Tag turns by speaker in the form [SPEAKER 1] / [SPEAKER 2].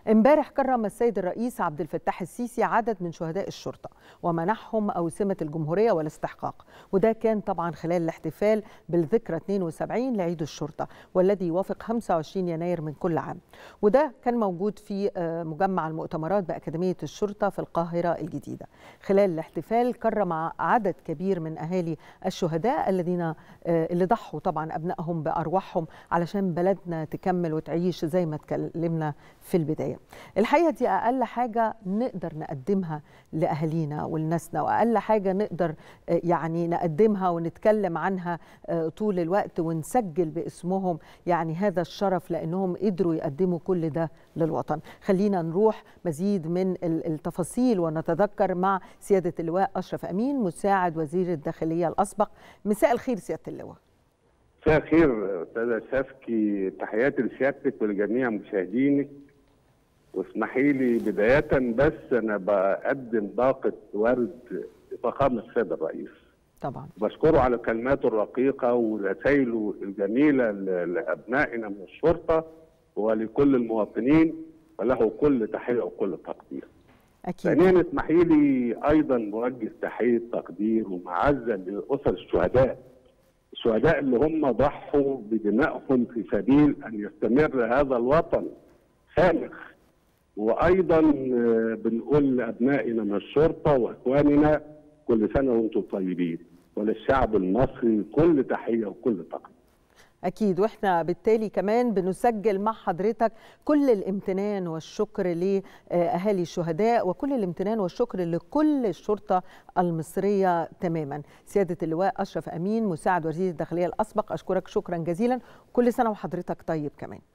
[SPEAKER 1] امبارح كرم السيد الرئيس عبد الفتاح السيسي عدد من شهداء الشرطة ومنحهم أوسمة الجمهورية والاستحقاق وده كان طبعا خلال الاحتفال بالذكرى 72 لعيد الشرطة والذي يوافق 25 يناير من كل عام وده كان موجود في مجمع المؤتمرات بأكاديمية الشرطة في القاهرة الجديدة خلال الاحتفال كرم عدد كبير من أهالي الشهداء الذين اللي ضحوا طبعا أبنائهم بأرواحهم علشان بلدنا تكمل وتعيش زي ما اتكلمنا في البداية الحقيقة دي أقل حاجة نقدر نقدمها لأهالينا ولناسنا وأقل حاجة نقدر يعني نقدمها ونتكلم عنها طول الوقت ونسجل باسمهم يعني هذا الشرف لأنهم قدروا يقدموا كل ده للوطن خلينا نروح مزيد من التفاصيل ونتذكر مع سيادة اللواء أشرف أمين مساعد وزير الداخلية الأسبق مساء الخير سيادة اللواء
[SPEAKER 2] مساء الخير استاذه شافكي تحياتي لسيادتك ولجميع مشاهدينك واسمحي لي بدايه بس انا بقدم باقه ورد لفخامه السيد الرئيس
[SPEAKER 1] طبعا
[SPEAKER 2] بشكره على كلماته الرقيقه ورسائله الجميله لابنائنا من الشرطه ولكل المواطنين وله كل تحيه وكل تقدير.
[SPEAKER 1] اكيد
[SPEAKER 2] ثانيا اسمحي لي ايضا موجه تحيه تقدير ومعزه لاسر الشهداء الشهداء اللي هم ضحوا بدمائهم في سبيل ان يستمر هذا الوطن خالق وايضا بنقول لابنائنا من الشرطه واخواننا كل سنه وانتم طيبين وللشعب المصري كل تحيه وكل تقدير
[SPEAKER 1] أكيد وإحنا بالتالي كمان بنسجل مع حضرتك كل الامتنان والشكر لأهالي الشهداء وكل الامتنان والشكر لكل الشرطة المصرية تماما سيادة اللواء أشرف أمين مساعد وزير الداخلية الأسبق أشكرك شكرا جزيلا كل سنة وحضرتك طيب كمان